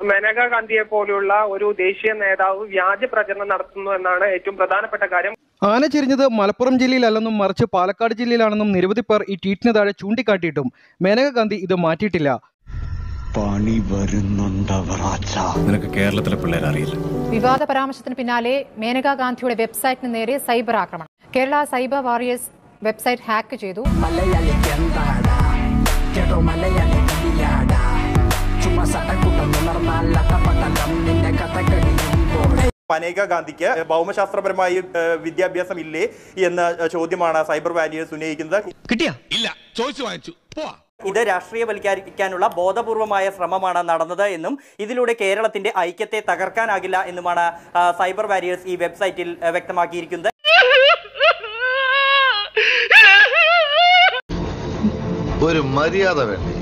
മേനകാ ഗാന്ധിയെ പോലെയുള്ള ഒരു ദേശീയ നേതാവ് വ്യാജ പ്രചരണം നടത്തുന്നു എന്നാണ് ഏറ്റവും പ്രധാനപ്പെട്ട കാര്യം ആന ചെരിഞ്ഞത് മലപ്പുറം ജില്ലയിലല്ലെന്നും മറിച്ച് പാലക്കാട് ജില്ലയിലാണെന്നും നിരവധി പേർ ഈ ട്വീറ്റിന് താഴെ ചൂണ്ടിക്കാട്ടിയിട്ടും മേനക ഗാന്ധി ഇത് മാറ്റിയിട്ടില്ല പണി വരുന്നുണ്ടവറാച്ച നിനക്ക് കേരളത്തിലെ പിള്ളേരെ അറിയില്ല വിവാദ പരാമർശത്തിന് പിന്നാലെ മേനകാ ഗാന്ധിയുടെ വെബ്സൈറ്റിന് നേരെ സൈബർ ആക്രമണം Kerala cyber warriors website hack ചെയ്തു മനേക ഗാന്ധിക്ക് ഭൗമശാസ്ത്രപരമായി ഏഹ്, വിദ്യാഭ്യാസം ഇല്ലേ എന്ന ചോദ്യമാണ് സൈബർ വാരിയേഴ്സ് ഉന്നയിക്കുന്നത് കിട്ടിയാ ഇല്ല ചോദിച്ചു വാങ്ങിച്ചു പോവാ ഇത് രാഷ്ട്രീയവൽക്കരിക്കാനുള്ള ബോധപൂർവമായ ശ്രമമാണ് നടന്നത് എന്നും ഇതിലൂടെ കേരളത്തിന്റെ ഐക്യത്തെ തകർക്കാനാകില്ല എന്നുമാണ് ആ, സൈബർ വാരിയേഴ്സ് ഈ വെബ്സൈറ്റിൽ ആ, വ്യക്തമാക്കിയിരിക്കുന്നത് ഒരു മര്യാദ വേണ്ടേ